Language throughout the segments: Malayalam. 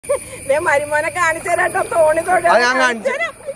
ദേ മരുമോനെ കാണിച്ചു തരാട്ടോ തോണി തൊഴ അത് ഞാൻ കാണിച്ചു.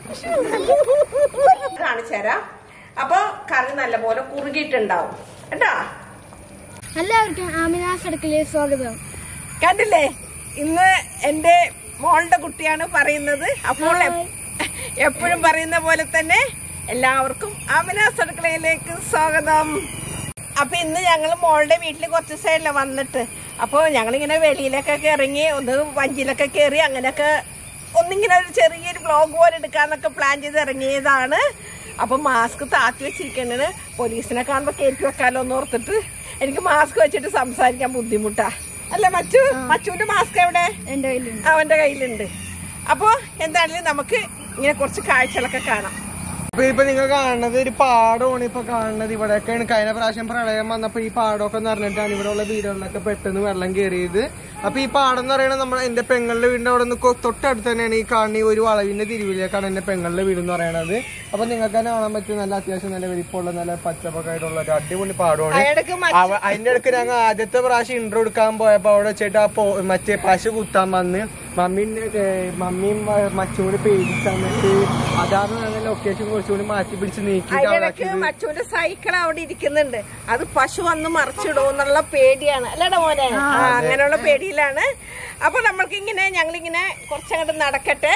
കാണിച്ചു തരാം അപ്പൊ കറി നല്ലപോലെ കുറുകിയിട്ടുണ്ടാവും കേട്ടാ എല്ലാവർക്കും ആമിനാസ് അടുക്കളയിൽ സ്വാഗതം കണ്ടില്ലേ ഇന്ന് എന്റെ മോളുടെ കുട്ടിയാണ് പറയുന്നത് അപ്പോൾ എപ്പോഴും പറയുന്ന പോലെ തന്നെ എല്ലാവർക്കും ആമിനാസ് അടുക്കളയിലേക്ക് സ്വാഗതം അപ്പൊ ഇന്ന് ഞങ്ങൾ മോളുടെ വീട്ടിൽ കുറച്ച് ദിവസമായില്ല വന്നിട്ട് അപ്പോൾ ഞങ്ങളിങ്ങനെ വെളിയിലൊക്കെ ഇറങ്ങി ഒന്ന് വഞ്ചിയിലൊക്കെ കയറി അങ്ങനെയൊക്കെ ഒന്നിങ്ങനെ ഒരു ചെറിയൊരു വ്ളോഗ് പോലെ എടുക്കാന്നൊക്കെ പ്ലാൻ ചെയ്ത് ഇറങ്ങിയതാണ് അപ്പൊ മാസ്ക് താത്തി വെച്ചിരിക്കുന്നത് പോലീസിനെ കാണുമ്പോൾ കയറ്റി വെക്കാലോ എന്ന് ഓർത്തിട്ട് എനിക്ക് മാസ്ക് വെച്ചിട്ട് സംസാരിക്കാൻ ബുദ്ധിമുട്ടാ അല്ല മച്ചു മച്ചുവിന്റെ മാസ്ക് എവിടെ എന്റെ കയ്യിലുണ്ട് അവന്റെ കയ്യിലുണ്ട് അപ്പോ എന്താണെങ്കിലും നമുക്ക് ഇങ്ങനെ കുറച്ച് കാഴ്ചകളൊക്കെ കാണാം അപ്പൊ ഇപ്പൊ നിങ്ങൾ കാണുന്നത് ഒരു പാടമാണ് ഇപ്പൊ കാണുന്നത് ഇവിടെയൊക്കെയാണ് കഴിഞ്ഞ പ്രാവശ്യം പ്രളയം വന്നപ്പോ ഈ പാടമൊക്കെ നിറഞ്ഞിട്ടാണ് ഇവിടെ ഉള്ള വീടുകളിലൊക്കെ പെട്ടെന്ന് വെള്ളം കയറിയത് അപ്പൊ ഈ പാടം എന്ന് പറയുന്നത് നമ്മുടെ എന്റെ പെങ്ങളുടെ വീടിന്റെ അവിടെ നിന്ന് കൊ- തൊട്ടടുത്ത് തന്നെയാണ് ഈ കാണുന്ന ഈ ഒരു വളവിന്റെ തിരുവിലേക്കാണ് എന്റെ പെങ്ങളുടെ വീട് എന്ന് പറയുന്നത് അപ്പൊ നിങ്ങൾക്ക് തന്നെ കാണാൻ പറ്റും നല്ല അത്യാവശ്യം നല്ല വലിപ്പമുള്ള നല്ല പച്ചപ്പൊക്കെ ആയിട്ടുള്ള ഒരു അടിപൊളി പാടമാണ് അയാൾക്ക് അവ- അതിന്റെ ഇടയ്ക്ക് ഞങ്ങൾ ആദ്യത്തെ പ്രാവശ്യം ഇൻട്രോ എടുക്കാൻ പോയപ്പോ അവിടെ വെച്ചിട്ട് ആ പോ- മറ്റേ പശു കുത്താൻ വന്ന് മമ്മീന്റെ ഏ, മമ്മിയും മ- മച്ചുകൂടി പേടിച്ച് എന്നിട്ട് അതാണ് ഞങ്ങൾ ലൊക്കേഷൻ കുറച്ചുകൂടി മാറ്റി പിടിച്ച് നീക്കി അതിനിടയ്ക്ക് മച്ചുവിന്റെ സൈക്കിൾ അവിടെ ഇരിക്കുന്നുണ്ട് അത് പശു വന്ന് മറിച്ചിടും എന്നുള്ള പേടിയാണ് അല്ലടാ മോനെ ആ അങ്ങനെയുള്ള പേടിയിലാണ് അപ്പൊ നമ്മൾക്ക് ഇങ്ങനെ ഞങ്ങളിങ്ങനെ കുറച്ചങ്ങോട്ട് നടക്കട്ടെ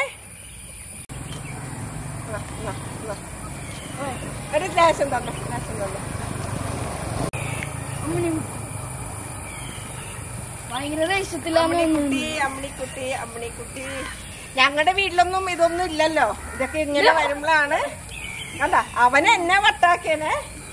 ന, ന, ന. ഒരു ഗ്ലാസും തന്നെ ഗ്ലാസും തന്നെ ഭയങ്കര ദേഷ്യത്തിലാണ് അമ്മിണിക്കുട്ടി അമ്മിണിക്കുട്ടി അമ്മിണിക്കുട്ടി ഞങ്ങളുടെ വീട്ടിലൊന്നും ഇതൊന്നും ഇല്ലല്ലോ ഇതൊക്കെ ഇങ്ങനെ വരുമ്പോഴാണ് അല്ല അവൻ എന്നെ വട്ടാക്കിയനെ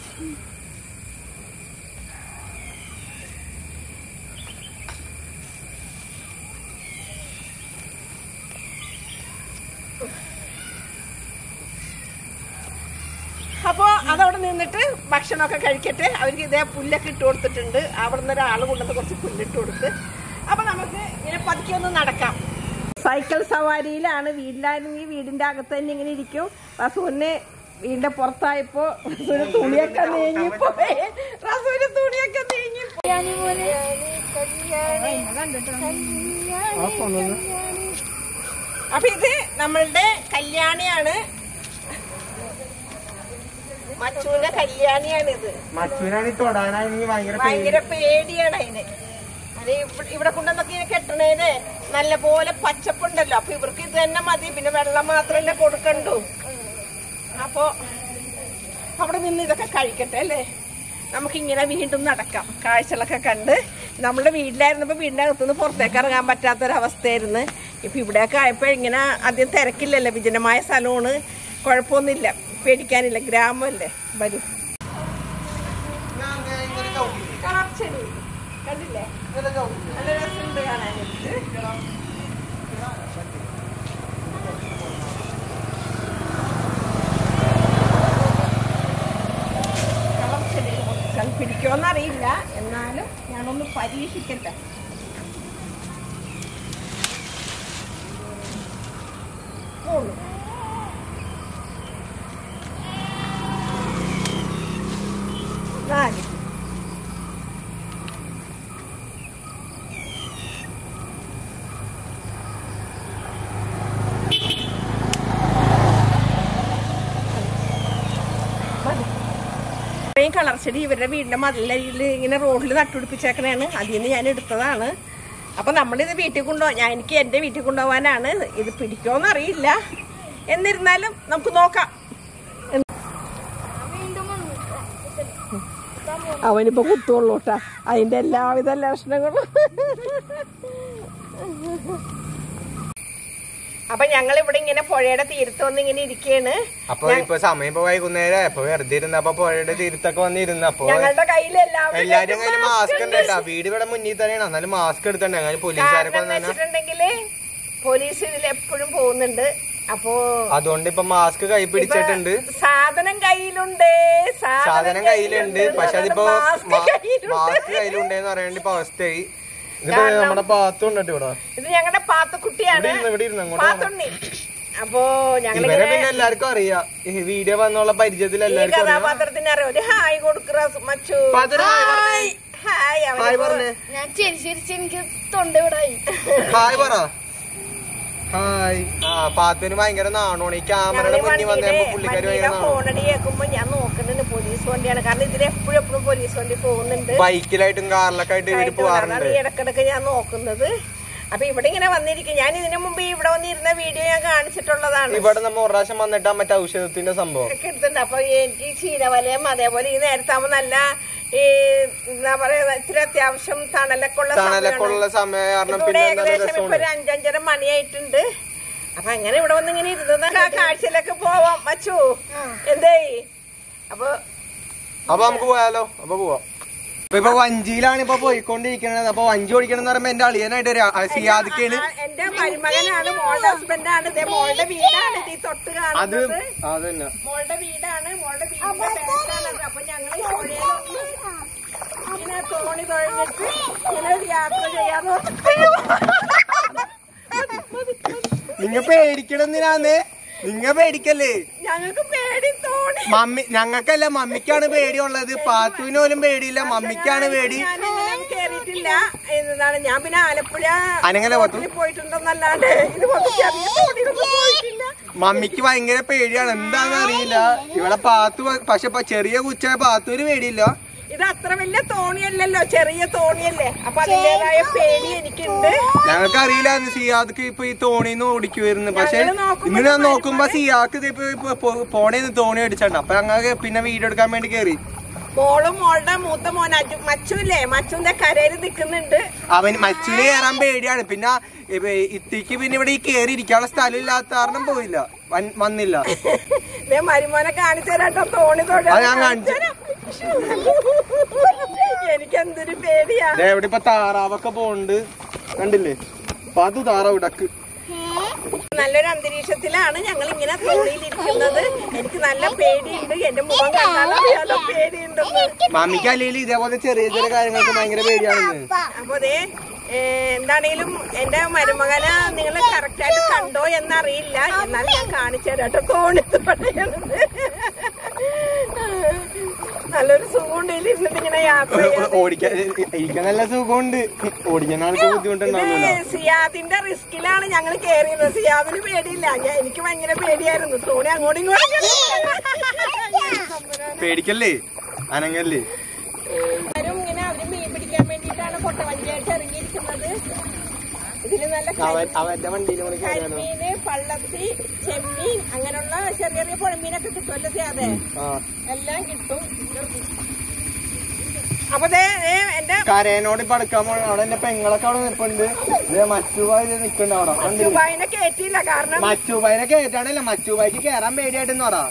അപ്പോ അതവിടെ നിന്നിട്ട് ഭക്ഷണമൊക്കെ കഴിക്കട്ടെ അവർക്ക് ഇതേ പുല്ലൊക്കെ ഇട്ട് കൊടുത്തിട്ടുണ്ട് അവിടെ നിന്ന് ഒരാൾ കൊണ്ടുവന്ന് കുറച്ച് പുല്ലിട്ട് കൊടുത്ത് അപ്പൊ നമുക്ക് ഇങ്ങനെ പതുക്കെ ഒന്ന് നടക്കാം സൈക്കിൾ സവാരിയിലാണ് വീട്ടിലായിരുന്നെങ്കിൽ വീടിന്റെ അകത്ത് തന്നെ ഇങ്ങനെ ഇരിക്കും റസൂന് വീടിന്റെ പുറത്തായപ്പോ റസൂന് തുണിയൊക്കെ നീങ്ങിപ്പോയി റസൂന് തുണിയൊക്കെ നീങ്ങിപ്പോയി അപ്പൊ ഇത് നമ്മളുടെ കല്യാണിയാണ് മച്ചൂന്റെ കല്യാണിയാണ് ഇത് മച്ചുവിനാണ് ഈ തൊടാനാണെങ്കിൽ ഭയങ്കര ഭയങ്കര പേടിയാണ് അതിന് അത് ഇവ- ഇവിടെ കൊണ്ടുവന്നൊക്കെ ഇങ്ങനെ കെട്ടണേന് നല്ല പോലെ പച്ചപ്പുണ്ടല്ലോ അപ്പൊ ഇവർക്ക് ഇത് തന്നെ മതി പിന്നെ വെള്ളം മാത്രമല്ലേ കൊടുക്കണ്ടു അപ്പൊ അവിടെ നിന്ന് ഇതൊക്കെ കഴിക്കട്ടെ അല്ലേ നമുക്കിങ്ങനെ വീണ്ടും നടക്കാം കാഴ്ചകളൊക്കെ കണ്ട് നമ്മുടെ വീട്ടിലായിരുന്നപ്പോ വീടിന്റെ അകത്തുനിന്ന് പുറത്തേക്ക് ഇറങ്ങാൻ പറ്റാത്തൊരവസ്ഥയായിരുന്നു ഇപ്പൊ ഇവിടെയൊക്കെ ആയപ്പോ ഇങ്ങനെ അധികം തിരക്കില്ലല്ലോ വിജനമായ സ്ഥലമാണ് കുഴപ്പമൊന്നുമില്ല പേടിക്കാനില്ല ഗ്രാമമല്ലേ വരും കളർച്ചെടി കണ്ടില്ലേ നല്ല രസമുണ്ട് കാണാനായിട്ട് കളർച്ചെടി കുറച്ചാൽ പിടിക്കുമെന്നറിയില്ല എന്നാലും ഞാനൊന്ന് പരീക്ഷിക്കട്ടെ പോന്നു. നാല് ഇത്രയും കളർ ചെടി ഇവരുടെ വീടിന്റെ മതിലരിയിൽ ഇങ്ങനെ റോഡിൽ നട്ടുപിടിപ്പിച്ചേക്കണേണ് അതിൽ നിന്ന് ഞാൻ എടുത്തതാണ് അപ്പൊ നമ്മളിത് വീട്ടിൽ കൊണ്ടുപോകാൻ ഞാൻ എനിക്ക് എന്റെ വീട്ടിൽ കൊണ്ടുപോകാനാണ് ഇത് പിടിക്കുമോന്ന് അറിയില്ല എന്നിരുന്നാലും നമുക്ക് നോക്കാം അവനിപ്പോ കുത്തുള്ളൂട്ടാ അതിന്റെ എല്ലാവിധ ലക്ഷണങ്ങളും അപ്പൊ ഞങ്ങൾ ഇവിടെ ഇങ്ങനെ പുഴയുടെ തീരത്ത് വന്ന് ഇങ്ങനെ ഇരിക്കുകയാണ് അപ്പൊ ഇപ്പൊ സമയം ഇപ്പൊ വൈകുന്നേരം അപ്പൊ വെറുതെ ഇരുന്നപ്പോ പുഴയുടെ തീരത്തൊക്കെ വന്നിരുന്നപ്പോ ഞങ്ങളുടെ കയ്യിൽ എല്ലാവരും എല്ലാരും കയ്യിൽ മാസ്ക് ഉണ്ട് കേട്ടോ വീട് ഇവിടെ മുന്നിൽ തന്നെയാണ് എന്നാലും മാസ്ക് എടുത്തണ്ട് അങ്ങനെ പോലീസുകാരൊക്കെ കാരണം വന്നാ വെച്ചിട്ടുണ്ടെങ്കില് പോലീസ് ഇതിൽ എപ്പോഴും പോകുന്നുണ്ട് അപ്പോ അതുകൊണ്ട് ഇപ്പൊ മാസ്ക് കൈ പിടിച്ചിട്ടുണ്ട് സാധനം കയ്യിലുണ്ട് സാധനം കയ്യിലുണ്ട് പക്ഷെ അതിപ്പോ മാസ്ക് കയ്യിലുണ്ട് മാസ്ക് കയ്യിലുണ്ടെന്ന് പറയേണ്ട ഇപ്പൊ അവസ്ഥയായി ഇതിപ്പോ നമ്മുടെ പാത്തുണ്ട് ഇവിടെ ഇത് ഞങ്ങളുടെ പാത്തുക്കുട്ടിയാണ് ഇവിടെ ഇരുന്ന് ഇവിടെ ഇരുന്ന് അങ്ങോട്ട് പാത്തുണ്ണി അപ്പോ ഇവരെ ഞങ്ങളിങ്ങനെ പിന്നെ എല്ലാവർക്കും അറിയാം ഈ വീഡിയോ വന്നുള്ള പരിചയത്തിൽ ഈ എല്ലാവർക്കും അറിയാം കഥാപാത്രത്തിന് അറിയാം ഒരു ഹായ് കൊടുക്കുക മച്ചു പാത്തൊരു ഹായ് പറഞ്ഞേ. ഹായ് ഹായ് പറഞ്ഞേ ഞാൻ ചിരിച്ചിരിച്ച് എനിക്ക് തൊണ്ട വിടായി ഹായ് പറ ഹായ് ആ പാത്തുവിന് ഭയങ്കര നാണോണ് ഈ ക്യാമറയുടെ ഞങ്ങള് മുന്നിൽ വന്നപ്പോ വണ്ടിയുടെ പുള്ളിക്കാരി വണ്ടിയുടെ ഭയങ്കര നാണോ ഫോണടി കേൾക്കുമ്പോ ഞാൻ നോക്കുന്നുണ്ട് പോലീസ് വണ്ടിയാണ് കാരണം ഇതിൽ എപ്പോഴും എപ്പോഴും പോലീസ് വണ്ടി പോകുന്നുണ്ട് ബൈക്കിലായിട്ടും കാറിലൊക്കെ ആയിട്ട് ഇവര് ആയിട്ട് പോവാറുണ്ട് അതാണ് ഈ ഇടക്കിടക്ക് ഞാൻ നോക്കുന്നത് അപ്പൊ ഇവിടെ ഇങ്ങനെ വന്നിരിക്കും ഞാൻ ഇതിനു മുമ്പ് ഇവിടെ വന്നിരുന്ന വീഡിയോ ഞാൻ കാണിച്ചിട്ടുള്ളതാണ് ഇവിടെ നമ്മ ഒരു പ്രാവശ്യം വന്നിട്ടാ മറ്റേ ഔഷധത്തിന്റെ സംഭവം ഒക്കെ എടുത്തിട്ടുണ്ട് അപ്പൊ എനിക്ക് ചീനവലയം അതേപോലെ ഈ നേരത്താകുമ്പോ നല്ല ഈ എന്താ പറയാ ഇത്തിരി അത്യാവശ്യം തണലൊക്കെ ഉള്ള തണലൊക്കെ സമയമാണ്. ഉള്ള സമയം കാരണം ഇവിടെ പിന്നെ നല്ല ഏകദേശം ഇപ്പൊ രസമുണ്ട് ഒരു അഞ്ചഞ്ചര മണിയായിട്ടുണ്ട് അപ്പൊ അങ്ങനെ ഇവിടെ വന്ന് ഇങ്ങനെ ഇരുന്നത് ആ കാഴ്ചയിലൊക്കെ പോവാം മച്ചു എന്തേ അപ്പൊ അപ്പൊ നമുക്ക് പോയാലോ അപ്പൊ പോവാം ഇപ്പൊ ഇപ്പൊ വഞ്ചിയിലാണ് ഇപ്പൊ പോയിക്കൊണ്ടിരിക്കുന്നത് അപ്പൊ വഞ്ചി ഓടിക്കണം എന്ന് പറയുമ്പോ എന്റെ അളിയനായിട്ട് ഒരു ആ- സിയാദിക്കാണ് ആ, എന്റെ മരുമകനാണ് മോളുടെ ഹസ്ബൻഡാണ് ഇതേ മോളുടെ വീടാണ് ഇത് ഈ തൊട്ട് അത് കാണുന്നത് അതന്നെ മോളുടെ വീടാണ് മോളുടെ വീടിന്റെ ബാക്കാണത് അപ്പൊ ഞങ്ങൾ ഈ പുഴയിലൊന്ന് ഇങ്ങനെ തോണി തുഴഞ്ഞിട്ട് ഇങ്ങനെ ഒരു യാത്ര ചെയ്യാന്ന് നിങ്ങ പേടിക്കണെന്തിനാന്ന് നിങ്ങ പേടിക്കല്ലേ ഞങ്ങൾക്ക് പേടി തോണി മമ്മി ഞങ്ങൾക്കല്ല മമ്മിക്കാണ് പേടിയുള്ളത് പാത്തുവിന് പോലും പേടിയില്ല മമ്മിക്കാണ് പേടി ഞാനിങ്ങനെ കേറിയിട്ടില്ല എന്താണ് ഞാൻ പിന്നെ ആലപ്പുഴ അനങ്ങനെ പത്തു ഇതിൽ പോയിട്ടുണ്ടെന്നല്ലാണ്ട് ഇത് പോലെ ചെറിയ തോണിയിലൊന്നും പോയിട്ടില്ല മമ്മിക്ക് ഭയങ്കര പേടിയാണ് എന്താന്ന് അറിയില്ല ഇവിടെ പാത്തു പക്ഷെ ഇപ്പൊ ചെറിയ കുച്ചായ പാത്തുവിന് പേടിയില്ല ഇത് അത്ര വലിയ തോണിയല്ലല്ലോ ചെറിയ തോണിയല്ലേ അപ്പൊ അതിന്റേതായ പേടി എനിക്കുണ്ട് ഞങ്ങൾക്ക് അറിയില്ല സിയാദക്ക് ഇപ്പൊ ഈ തോണിന്ന് ഓടിക്കുവായിരുന്നു പക്ഷെ ഞങ്ങള് നോക്കുമ്പോ ഇന്ന് ഞാൻ നോക്കുമ്പോ സിയാക്ക് ഇത് ഇപ്പൊ ഇപ്പൊ പോ- പോണേന്ന് തോണി അടിച്ചാണ് അപ്പൊ ഞങ്ങൾക്ക് പിന്നെ വീഡിയോ എടുക്കാൻ വേണ്ടി കയറി മോളും മോളുടെ മൂത്ത മോൻ അജു മച്ചുല്ലേ മച്ചുന്റെ കരയിൽ നിൽക്കുന്നുണ്ട് അവൻ മച്ചിന് കയറാൻ പേടിയാണ് പിന്നെ ഇപ്പൊ ഇത്തിക്ക് പിന്നെ ഇവിടെ ഈ കയറി ഇരിക്കാനുള്ള സ്ഥലം ഇല്ലാത്ത കാരണം പോയില്ല വൻ- വന്നില്ല ദേ മരുമോനെ കാണിച്ചു തരാട്ടോ തോണി തൊഴ അത് ഞാൻ കാണിച്ചു. എനിക്ക് എന്തൊരു പേടിയാ ദേ ഇവിടെ ഇപ്പൊ താറാവൊക്കെ പോണ്ട് കണ്ടില്ലേ അപ്പൊ അത് താറാവ് ഇടക്ക് നല്ലൊരു അന്തരീക്ഷത്തിലാണ് ഞങ്ങൾ ഇങ്ങനെ തോണിയിലിരിക്കുന്നത് എനിക്ക് നല്ല പേടിയുണ്ട് എന്റെ മുഖം കണ്ടാലറിയാലോ പേടിയുണ്ടെന്ന് മമ്മിക്ക് അല്ലെങ്കിൽ ഇതേപോലെ ചെറിയ ചെറിയ കാര്യങ്ങൾക്ക് ഭയങ്കര പേടിയാണെന്ന് അപ്പൊ ദേ ഏ, എന്താണേലും എന്റെ മരുമകനെ നിങ്ങൾ കറക്റ്റ് ആയിട്ട് കണ്ടോ എന്നറിയില്ല എന്നാൽ ഞാൻ കാണിച്ചു തരാം കേട്ടോ തോണി തുഴയണത് നല്ലൊരു സുഖമുണ്ട് ഇരുന്നിട്ട് ഇങ്ങനെ യാത്ര ചെയ്യാൻ ഓടിക്കാൻ ഇരിക്കാൻ നല്ല സുഖമുണ്ട് ഓടിക്കാൻ ആൾക്ക് ബുദ്ധിമുട്ടുണ്ടാവില്ല ഇത് സിയാദിന്റെ റിസ്കിലാണ് ഞങ്ങൾ കേറിയത് സിയാദിന് പേടിയില്ല ഞാൻ എനിക്ക് ഭയങ്കര പേടിയായിരുന്നു തോണി അങ്ങോട്ടും ഇങ്ങോട്ടും പേടിക്കല്ലേ അനങ്ങല്ലേ എല്ലാവരും ഇങ്ങനെ അവര് മീൻ പിടിക്കാൻ വേണ്ടിയിട്ടാണ് കൊട്ടവഞ്ചിയായിട്ട് ഇറങ്ങിയിരിക്കുന്നത് ഇതില് നല്ല അവൻ അവന്റെ വണ്ടിയിൽ കൂടി കയറിയാലോ കരിമീന് പള്ളത്തി ചെമ്മീൻ അങ്ങനെയുള്ള ചെറിയ ചെറിയ പുഴമീനൊക്കെ കിട്ടുമല്ലോ സിയാദെ ആ എല്ലാം കിട്ടും അപ്പൊ ദേ ദേ എന്റെ കരേനോട് ഇപ്പൊ അടുക്കാൻ പോണ അവിടെ എന്റെ പെങ്ങളൊക്കെ അവിടെ നിൽപ്പുണ്ട് ഇത് മച്ചുബായി നിൽക്കണ്ട അവിടെ കണ്ടില്ലേ? ദുബായിനെ കയറ്റിയില്ല കാരണം മച്ചുബായിനെ കേട്ടാണല്ലോ മച്ചുബായിക്ക് കേറാൻ പേടിയായിട്ടെന്ന് പറ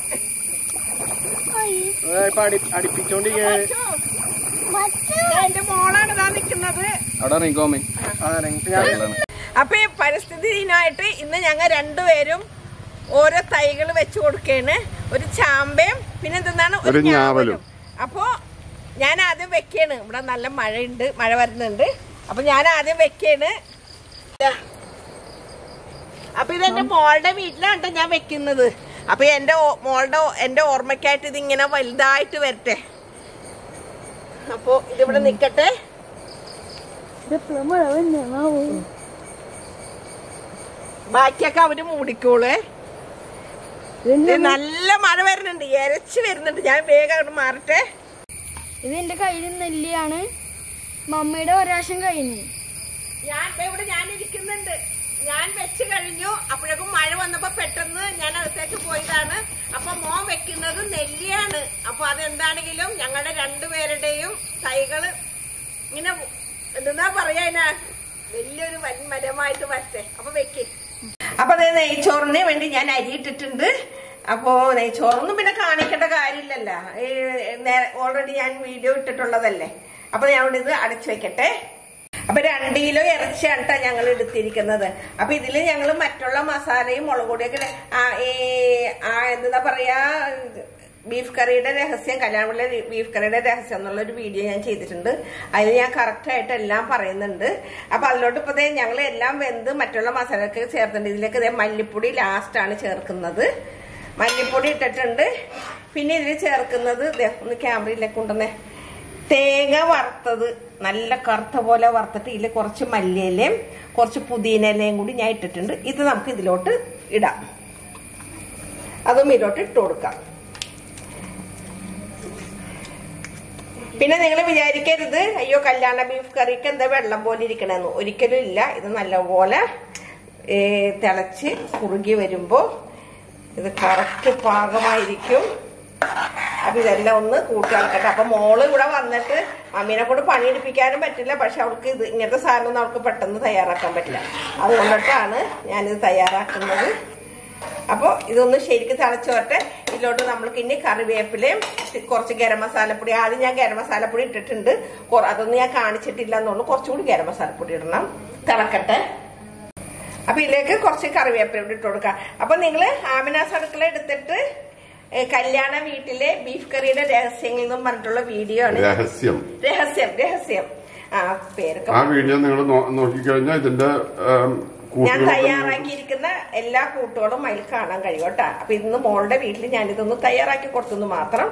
ഏ, ഇപ്പൊ അടി അടിപ്പിച്ചോണ്ടിരിക്കണേ ദേ എന്റെ മോളാണ് ഇതാ നിക്കുന്നത് അവിടെ ഇറങ്ങിക്കോമേ അപ്പൊ ഈ പരിസ്ഥിതി ദിനമായിട്ട് ഇന്ന് ഞങ്ങൾ രണ്ടുപേരും ഓരോ തൈകൾ വെച്ചു കൊടുക്കേണ് ഒരു ചാമ്പയും പിന്നെ എന്താണ് ഒരു ഞാവലും അപ്പോ ഞാൻ ആദ്യം വെക്കാണ് ഇവിടെ നല്ല മഴയുണ്ട് മഴ വരുന്നുണ്ട് അപ്പൊ ഞാൻ ആദ്യം വെക്കാണ് അപ്പൊ ഇതെന്റെ മോളുടെ വീട്ടിലാണ് ട്ടോ ഞാൻ വെക്കുന്നത് അപ്പൊ എന്റെ ഓ- മോളുടെ ഓ- എന്റെ ഓർമ്മയ്ക്കായിട്ട് ഇതിങ്ങനെ വലുതായിട്ട് വരട്ടെ അപ്പൊ ഇതിവിടെ നിക്കട്ടെ ബാക്കിയൊക്കെ അവര് മൂടിക്കോളേ ഇത് നല്ല മഴ വരുന്നുണ്ട് എരച്ച് വരുന്നുണ്ട് ഞാൻ വേഗം അങ്ങോട്ട് മാറട്ടെ ഇത് എന്റെ കയ്യിൽ നെല്ലിയാണ് മമ്മിയുടെ ഒരാശം കഴിഞ്ഞു ഞാൻ ദേ ഇവിടെ ഞാൻ ഇരിക്കുന്നുണ്ട് ഞാൻ വെച്ച് കഴിഞ്ഞു അപ്പോഴേക്കും മഴ വന്നപ്പോ പെട്ടെന്ന് ഞാൻ അകത്തേക്ക് പോയതാണ് അപ്പൊ മോൻ വെക്കുന്നത് നെല്ലിയാണ് അപ്പൊ അതെന്താണെങ്കിലും ഞങ്ങളുടെ രണ്ടുപേരുടെയും തൈകള് ഇങ്ങനെ എന്താ പറയാ ഇതിനെ? വലിയൊരു വൻ മരമായിട്ട് വരട്ടെ അപ്പൊ വെക്ക് അപ്പൊ ദേ നെയ്ച്ചോറിന് വേണ്ടി ഞാൻ അരി ഇട്ടിട്ടുണ്ട് അപ്പോ നെയ്ച്ചോറൊന്നും പിന്നെ കാണിക്കേണ്ട കാര്യമില്ലല്ലോ ഓൾറെഡി ഞാൻ വീഡിയോ ഇട്ടിട്ടുള്ളതല്ലേ അപ്പൊ ഞാൻ ഇവിടെ ഇത് അടച്ചു വെക്കട്ടെ അപ്പൊ രണ്ട് കിലോ ഇറച്ചിയാണ് ട്ടോ ഞങ്ങൾ എടുത്തിരിക്കുന്നത് അപ്പൊ ഇതില് ഞങ്ങൾ മറ്റുള്ള മസാലയും മുളക് പൊടിയൊക്കെ ഇട- ആ, ഈ ആ എന്താ പറയാ ബീഫ് കറിയുടെ രഹസ്യം കല്യാണമുള്ള ബീഫ് കറിയുടെ രഹസ്യം എന്നുള്ള ഒരു വീഡിയോ ഞാൻ ചെയ്തിട്ടുണ്ട് അതിൽ ഞാൻ കറക്റ്റ് ആയിട്ട് എല്ലാം പറയുന്നുണ്ട് അപ്പൊ അതിലോട്ട് ഇപ്പൊ ദേ ഞങ്ങൾ എല്ലാം വെന്ത് മറ്റുള്ള മസാലയൊക്കെ ചേർത്തിട്ടുണ്ട് ഇതിലേക്ക് ദേ മല്ലിപ്പൊടി ലാസ്റ്റ് ആണ് ചേർക്കുന്നത് മല്ലിപ്പൊടി ഇട്ടിട്ടുണ്ട് പിന്നെ ഇതിൽ ചേർക്കുന്നത് ദേ ഒന്ന് ക്യാമറയിലേക്ക് കൊണ്ടുവന്നേ തേങ്ങ വറുത്തത് നല്ല കറുത്ത പോലെ വറുത്തിട്ട് ഇതിൽ കുറച്ച് മല്ലിയിലയും കുറച്ച് പുതിന ഇലയും കൂടി ഞാൻ ഇട്ടിട്ടുണ്ട് ഇത് നമുക്ക് ഇതിലോട്ട് ഇടാം അതും ഇതിലോട്ട് ഇട്ട് കൊടുക്കാം പിന്നെ നിങ്ങൾ വിചാരിക്കരുത് അയ്യോ കല്യാണ ബീഫ് കറിക്ക് എന്താ വെള്ളം പോലെ ഇരിക്കണമെന്ന് ഒരിക്കലും ഇല്ല ഇത് നല്ലപോലെ ഏ, തിളച്ച് കുറുകി വരുമ്പോ ഇത് കറക്റ്റ് പാകമായിരിക്കും അപ്പൊ ഇതെല്ലാം ഒന്ന് കൂട്ടി ഇളക്കട്ടെ അപ്പൊ മോള് ഇവിടെ വന്നിട്ട് മമ്മീനെ കൊണ്ട് പണിയെടുപ്പിക്കാനും പറ്റില്ല പക്ഷെ അവൾക്ക് ഇത് ഇങ്ങനത്തെ സാധനം ഒന്നും അവൾക്ക് പെട്ടെന്ന് തയ്യാറാക്കാൻ പറ്റില്ല അതുകൊണ്ടിട്ടാണ് ഞാനിത് തയ്യാറാക്കുന്നത് അപ്പോൾ ഇതൊന്ന് ശരിക്കും തിളച്ച് വരട്ടെ ഇതിലോട്ട് നമ്മൾക്ക് ഇനി കറിവേപ്പിലയും കുറച്ച് ഗരം മസാലപ്പൊടി ആദ്യം ഞാൻ ഗരം മസാലപ്പൊടി ഇട്ടിട്ടുണ്ട് കൊ- അതൊന്നും ഞാൻ കാണിച്ചിട്ടില്ല എന്നുള്ളൂ കുറച്ചുകൂടി ഗരം മസാലപ്പൊടി ഇടണം തിളക്കട്ടെ അപ്പൊ ഇതിലേക്ക് കുറച്ച് കറിവേപ്പില കൂടി ഇട്ട് കൊടുക്കാം അപ്പൊ നിങ്ങള് ആമിനാസ് അടുക്കള എടുത്തിട്ട് ഏ, കല്യാണ വീട്ടിലെ ബീഫ് കറിയുടെ രഹസ്യങ്ങൾ എന്നും പറഞ്ഞിട്ടുള്ള വീഡിയോ ആണ് രഹസ്യം രഹസ്യം രഹസ്യം ആ പേരൊക്കെ ആ വീഡിയോ നിങ്ങൾ നോക്കിക്കഴിഞ്ഞാൽ ഇതിന്റെ ഞാൻ ഉം, കൂട്ടുകളൊക്കെ തയ്യാറാക്കിയിരിക്കുന്ന എല്ലാ കൂട്ടുകളും അതിൽ കാണാൻ കഴിയും കേട്ടോ അപ്പൊ ഇന്ന് മോളുടെ വീട്ടിൽ ഞാനിതൊന്ന് തയ്യാറാക്കി കൊടുത്തെന്ന് മാത്രം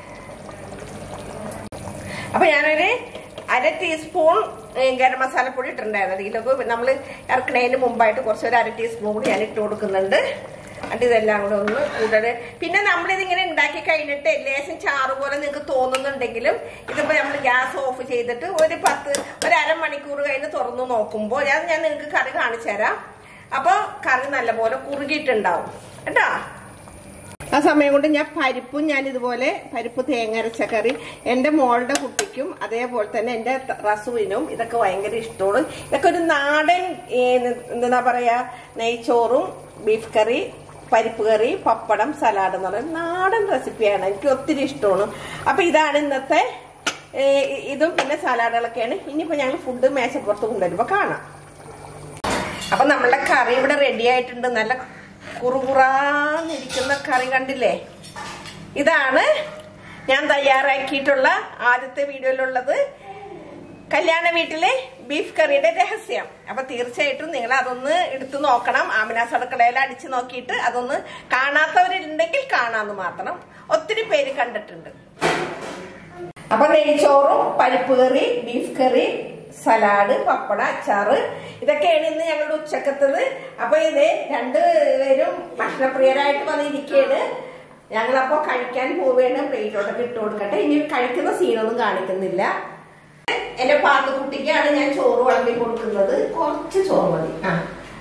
അപ്പൊ ഞാനൊരു അര ടീസ്പൂൺ ഏ, ഗരം മസാലപ്പൊടി ഇട്ടിട്ടുണ്ടായിരുന്നു ഇതിലൊക്കെ നമ്മൾ ഇറക്കണതിന് മുമ്പായിട്ട് കുറച്ച് ഒരു അര ടീസ്പൂൺ കൂടി ഞാൻ ഇട്ട് കൊടുക്കുന്നുണ്ട് എന്നിട്ട് ഇതെല്ലാം കൂടെ ഒന്ന് കൂടുതൽ പിന്നെ നമ്മളിതിങ്ങനെ ഉണ്ടാക്കി കഴിഞ്ഞിട്ട് ലേശം ചാറ് പോലെ നിങ്ങൾക്ക് തോന്നുന്നുണ്ടെങ്കിലും ഇതിപ്പോ നമ്മൾ ഗ്യാസ് ഓഫ് ചെയ്തിട്ട് ഒരു പത്ത് ഒരു അരമണിക്കൂർ കഴിഞ്ഞ് തുറന്നു നോക്കുമ്പോൾ ഞാൻ ഞാൻ നിങ്ങൾക്ക് കറി കാണിച്ചു തരാം അപ്പൊ കറി നല്ലപോലെ കുറുകിയിട്ടുണ്ടാവും കേട്ടോ ആ സമയം കൊണ്ട് ഞാൻ പരിപ്പും ഞാൻ ഇതുപോലെ പരിപ്പ് തേങ്ങ അരച്ച കറി എന്റെ മോളുടെ കുട്ടിക്കും അതേപോലെ തന്നെ എന്റെ ത- റസുവിനും ഇതൊക്കെ ഭയങ്കര ഇഷ്ടമാണ് ഇതൊക്കെ ഒരു നാടൻ ഏ, എന്താ പറയാ നെയ്ച്ചോറും ബീഫ് കറി പരിപ്പ് കറി പപ്പടം സലാഡ് എന്ന് പറയുന്നത് നാടൻ റെസിപ്പിയാണ് എനിക്ക് ഒത്തിരി ഇഷ്ടമാണ് അപ്പൊ ഇതാണ് ഇന്നത്തെ ഏ, ഇതും പിന്നെ സലാഡുകളൊക്കെയാണ് ഇനിയിപ്പോ ഞങ്ങൾ ഫുഡ് മേശപ്പുറത്ത് കൊണ്ടുവരുമ്പോ കാണാം അപ്പൊ നമ്മളുടെ കറി ഇവിടെ റെഡി ആയിട്ടുണ്ട് നല്ല കുറുകുറാന്നിരിക്കുന്ന കറി കണ്ടില്ലേ ഇതാണ് ഞാൻ തയ്യാറാക്കിയിട്ടുള്ള ആദ്യത്തെ വീഡിയോയിലുള്ളത് കല്യാണ വീട്ടിലെ ബീഫ് കറിയുടെ രഹസ്യം അപ്പൊ തീർച്ചയായിട്ടും നിങ്ങൾ അതൊന്ന് എടുത്തു നോക്കണം ആമിനാസ് അടുക്കളയിൽ അടിച്ചു നോക്കിയിട്ട് അതൊന്ന് കാണാത്തവരുണ്ടെങ്കിൽ കാണാന്ന് മാത്രം ഒത്തിരി പേര് കണ്ടിട്ടുണ്ട് അപ്പൊ നെയ്ച്ചോറും പരിപ്പ് കറി ബീഫ് കറി സലാഡ് പപ്പട അച്ചാറ് ഇതൊക്കെയാണ് ഇന്ന് ഞങ്ങളുടെ ഉച്ചക്കത്തത് അപ്പൊ ഇത് രണ്ടുപേരും ഭക്ഷണപ്രിയരായിട്ട് വന്നിരിക്കുകയാണ് ഞങ്ങളപ്പോ കഴിക്കാൻ പോവുകയാണ് പ്ലേറ്റോട്ടൊക്കെ ഇട്ട് കൊടുക്കട്ടെ ഇനി കഴിക്കുന്ന സീനൊന്നും കാണിക്കുന്നില്ല എന്റെ പാത്തുകുട്ടിക്കാണ് ഞാൻ ചോറ് വിളമ്പി കൊടുക്കുന്നത് കുറച്ച് ചോറ് മതി ആ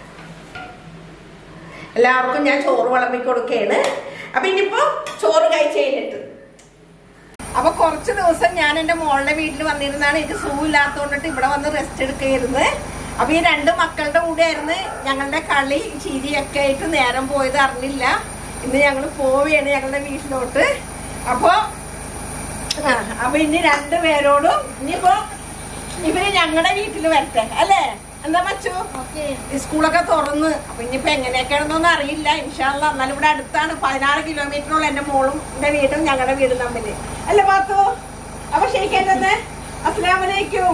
എല്ലാവർക്കും ഞാൻ ചോറ് വിളമ്പി കൊടുക്കുകയാണ് അപ്പൊ ഇനിയിപ്പോ ചോറ് കഴിച്ച് കഴിഞ്ഞിട്ട് അപ്പൊ കുറച്ച് ദിവസം ഞാൻ എന്റെ മോളുടെ വീട്ടിൽ വന്നിരുന്നാണ് എനിക്ക് സൂ ഇല്ലാത്തോണ്ടിട്ട് ഇവിടെ വന്ന് റെസ്റ്റ് എടുക്കുകയായിരുന്നു അപ്പൊ ഈ രണ്ട് മക്കളുടെ കൂടെ ആയിരുന്നു ഞങ്ങളുടെ കളി ചിരിയൊക്കെ ആയിട്ട് നേരം പോയത് അറിഞ്ഞില്ല ഇന്ന് ഞങ്ങൾ പോവുകയാണ് ഞങ്ങളുടെ വീട്ടിലോട്ട് അപ്പൊ ആ, അപ്പൊ ഇനി രണ്ടു പേരോടും ഇനിയിപ്പോ ഇവര് ഞങ്ങളുടെ വീട്ടിൽ വരട്ടെ അല്ലേ എന്താ മച്ചു ഓക്കെ ഈ സ്കൂളൊക്കെ തുറന്ന് അപ്പൊ ഇനിയിപ്പോ എങ്ങനെയൊക്കെയാണെന്നൊന്നും അറിയില്ല ഇൻഷാല്ല എന്നാലും ഇവിടെ അടുത്താണ് പതിനാറ് കിലോമീറ്ററുള്ള എന്റെ മോളും എന്റെ വീടും ഞങ്ങളുടെ വീടും തമ്മില് അല്ലേ പാത്തു അപ്പൊ ശരിക്കും തന്നെ അസ്ലാമലേക്കും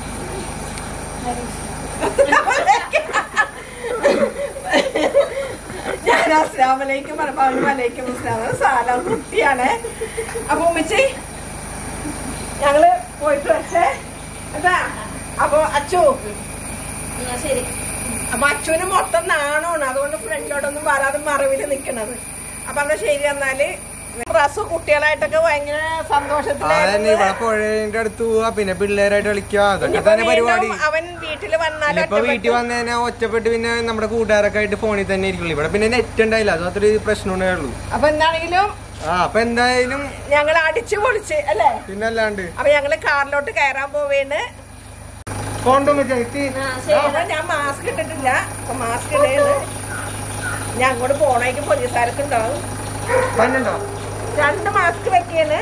ഞാൻ അസ്ലാമലേക്കും പറഞ്ഞപ്പോ അവന് വലൈക്കും അസ്ലാം സാലം കുട്ടിയാണ് അപ്പൊ ഉമ്മച്ചി ഞങ്ങള് പോയിട്ട് വരട്ടെ കേട്ടാ അപ്പൊ അച്ചു ശരി അപ്പൊ അച്ഛന് മൊത്തം നാണമാണ് അതുകൊണ്ട് ഫ്രണ്ടിലോട്ടൊന്നും വരാതെ മറവില് നിക്കണത് അപ്പൊ എന്നാ ശരി എന്നാല് റസു കുട്ടികളായിട്ടൊക്കെ ഭയങ്കര അതന്നെ സന്തോഷത്തിലായിരുന്നു ഇവിടെ പുഴയുടെ അടുത്ത് പോവാ പിന്നെ പിള്ളേരായിട്ട് കളിക്കുക അതൊക്കെ ഇനിയിപ്പോ തന്നെ പരിപാടി വീണ്ടും അവൻ വീട്ടില് വന്നാലും ഇപ്പൊ വീട്ടിൽ വന്നു കഴിഞ്ഞാൽ ഒറ്റപ്പെട്ട് പിന്നെ നമ്മുടെ കൂട്ടുകാരൊക്കെ ആയിട്ട് ഫോണിൽ തന്നെ ഇരിക്കുള്ളൂ ഇവിടെ പിന്നെ നെറ്റ് ഉണ്ടായില്ല അത് അത്രയൊരു പ്രശ്നമുണ്ടേ ഉള്ളൂ അപ്പൊ എന്താണെങ്കിലും ആ അപ്പൊ എന്തായാലും ഞങ്ങൾ അടിച്ചു പൊളിച്ച് അല്ലേ പിന്നെ അല്ലാണ്ട് അപ്പൊ ഞങ്ങള് കാറിലോട്ട് കയറാൻ പോവേണ് കൊണ്ടുവന്ന് ചേച്ചി അപ്പൊ ഞാൻ മാസ്ക് ഇട്ടിട്ടില്ല അപ്പൊ മാസ്ക് ഇടേണ് ഞാൻ അങ്ങോട്ട് പോണേക്ക് പോലീസുകാരൊക്കെ ഉണ്ടാവും പന്നുണ്ടോ രണ്ട് മാസ്ക് വെക്കാണ്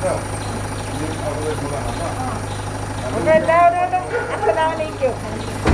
അപ്പൊ എല്ലാവരോടും അസ്സലാമലൈക്കും